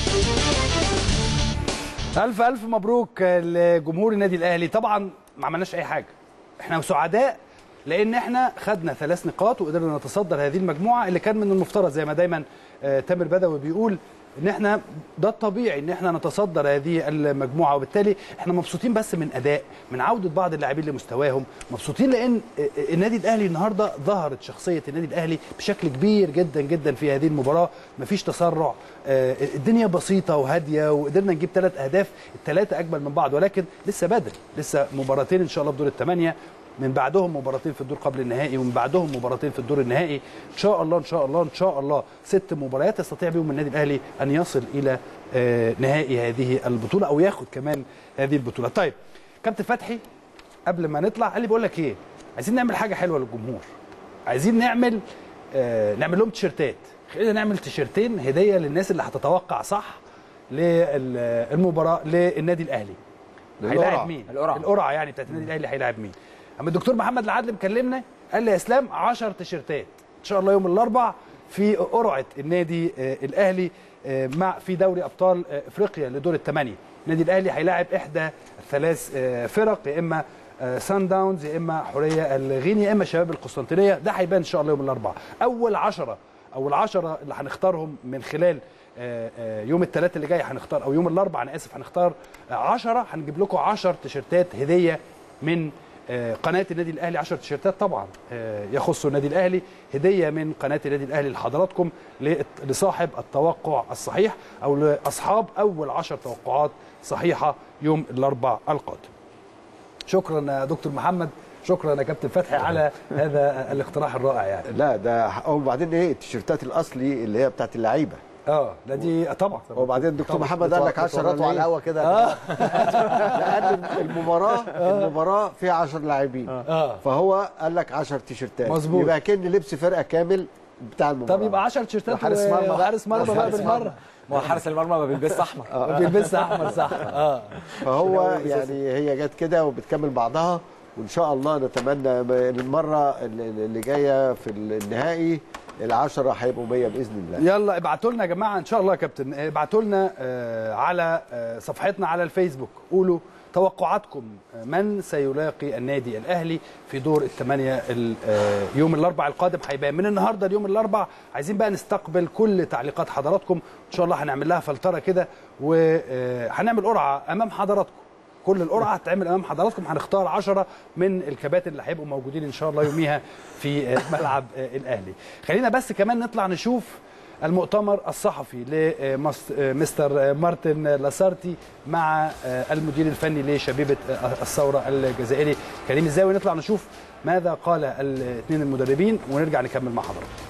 الف الف مبروك لجمهور النادي الاهلي طبعا ما عملناش اي حاجه احنا سعداء لان احنا خدنا ثلاث نقاط وقدرنا نتصدر هذه المجموعه اللي كان من المفترض زي ما دايما آه، تامر بدوي بيقول ان احنا ده الطبيعي ان احنا نتصدر هذه المجموعه وبالتالي احنا مبسوطين بس من اداء من عوده بعض اللاعبين لمستواهم مبسوطين لان آه، النادي الاهلي النهارده ظهرت شخصيه النادي الاهلي بشكل كبير جدا جدا في هذه المباراه مفيش تسرع آه، الدنيا بسيطه وهاديه وقدرنا نجيب ثلاث اهداف الثلاثه اجمل من بعض ولكن لسه بدري لسه مباراتين ان شاء الله في دور الثمانيه من بعدهم مباراتين في الدور قبل النهائي ومن بعدهم مباراتين في الدور النهائي ان شاء الله ان شاء الله ان شاء الله ست مباريات يستطيع بهم النادي الاهلي ان يصل الى آه، نهائي هذه البطوله او ياخد كمان هذه البطوله طيب كابتن فتحي قبل ما نطلع قال لي بقول لك ايه عايزين نعمل حاجه حلوه للجمهور عايزين نعمل آه، نعمل لهم تيشيرتات خلينا نعمل تيشيرتين هديه للناس اللي هتتوقع صح للمباراه للنادي الاهلي للقرعة. هيلاعب مين القرعة. القرعه يعني بتاعت النادي الاهلي هيلاعب مين اما الدكتور محمد العدل مكلمنا قال لي يا اسلام 10 تيشيرتات ان شاء الله يوم الاربع في قرعه النادي آه، الاهلي آه، مع في دوري ابطال آه، افريقيا لدور الثمانيه النادي الاهلي هيلاعب احدى الثلاث آه، فرق يا اما آه، سان داونز يا اما حوريه الغيني يا اما شباب القسطنطينيه ده هيبان ان شاء الله يوم الاربعاء اول عشرة او العشرة اللي هنختارهم من خلال آه، آه، يوم الثلاث اللي جاي هنختار او يوم الاربعاء انا اسف هنختار 10 هنجيب لكم 10 تيشيرتات هديه من آه، قناه النادي الاهلي 10 تيشيرتات طبعا آه، يخصوا النادي الاهلي هديه من قناه النادي الاهلي لحضراتكم لت- لصاحب التوقع الصحيح او لاصحاب اول 10 توقعات صحيحه يوم الاربعاء القادم شكرا يا دكتور محمد شكرا يا كابتن فتحي على هذا الاقتراح الرائع يعني لا ده وبعدين ايه التيشيرتات الاصلي اللي هي بتاعت اللعيبه اه لا دي طبعا وبعدين الدكتور طبعا. محمد قال لك 10 على الهوا كده لان المباراه المباراه فيها 10 لاعبين اه فهو قال لك 10 تيشيرتات مظبوط. يبقى كان لبس فرقه كامل بتاع المباراه طب يبقى 10 تيشيرتات حارس و- مرمى بقى. وحارس مرمى بقى حارس بالمره مرمى. ما هو حارس المرمى ما بيلبسش احمر ما بيلبسش احمر صح اه فهو يعني هي جت كده وبتكمل بعضها وان شاء الله نتمنى المره اللي جايه في النهائي العشرة هيبقوا 100 باذن الله يلا ابعتوا لنا يا جماعه ان شاء الله يا كابتن ابعتوا لنا آه، على آه، صفحتنا على الفيسبوك قولوا توقعاتكم آه، من سيلاقي النادي الاهلي في دور الثمانيه ال- آه، يوم الاربعاء القادم هيبان من النهارده ليوم الاربعاء عايزين بقى نستقبل كل تعليقات حضراتكم ان شاء الله هنعمل لها فلتره كده وهنعمل قرعه امام حضراتكم كل القرعه هتتعمل امام حضراتكم هنختار 10 من الكباتن اللي هيبقوا موجودين ان شاء الله يوميها في آه، ملعب آه، الاهلي خلينا بس كمان نطلع نشوف المؤتمر الصحفي لمستر مارتن لاسارتي مع آه، المدير الفني لشبيبه آه، الثوره الجزائري كريم الزاوي نطلع نشوف ماذا قال الاثنين المدربين ونرجع نكمل مع حضراتكم